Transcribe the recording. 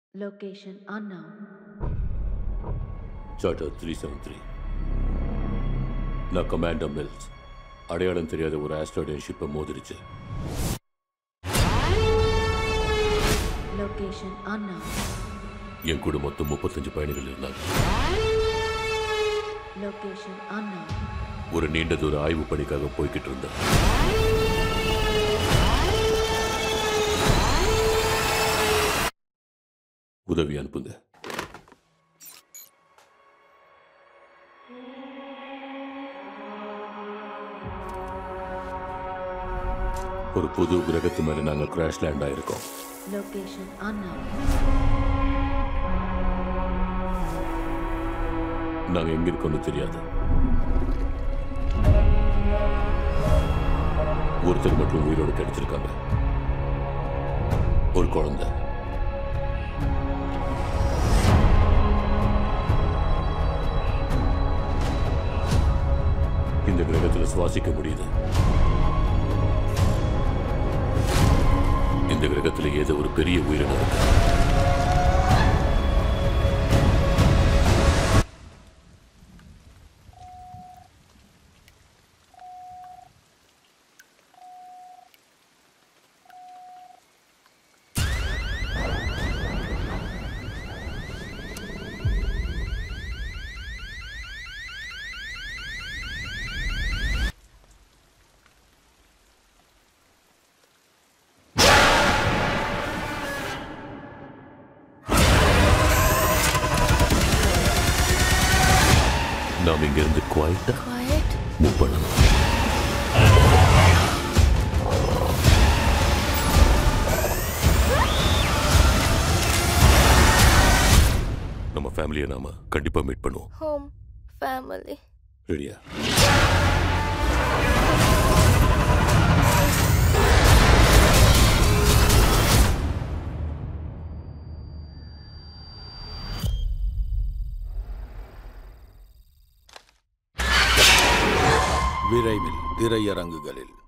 Location unknown. Charter three seven three நான் commander Mills அடையாளம் தெரியாத ஒரு ஆஸ்ட்ராய்டு ஷிப்பை மோதிருச்சு Location unknown. என் கூட மொத்தம் முப்பத்தஞ்சு பயணிகள் இருந்தாங்க Location unknown. ஒரு நீண்ட தூர ஆய்வு பணிக்காக போய்கிட்டு இருந்தேன் உதவி அனுப்புங்க ஒரு புது கிரகத்து மேல நாங்க கிராஷ் லேண்ட் ஆயிருக்கோம் Location unknown. நாங்க எங்க இருக்கோம்னு தெரியாது ஒருத்தர் மட்டும் உயிரோடு கிடைச்சிருக்காங்க ஒரு குழந்தை இந்த கிரகத்துல சுவாசிக்க முடியுது இந்த கிரகத்துல ஏதோ ஒரு பெரிய உயிரினம் இருக்கு நாம் இங்கிருந்து குவாய்ட்டா Quiet. மூவ் பண்ணணும் நம்ம ஃபேமிலியை நாம கண்டிப்பா மீட் பண்ணுவோம் Home. Family. ரெடியா விரைவில் திரையரங்குகளில்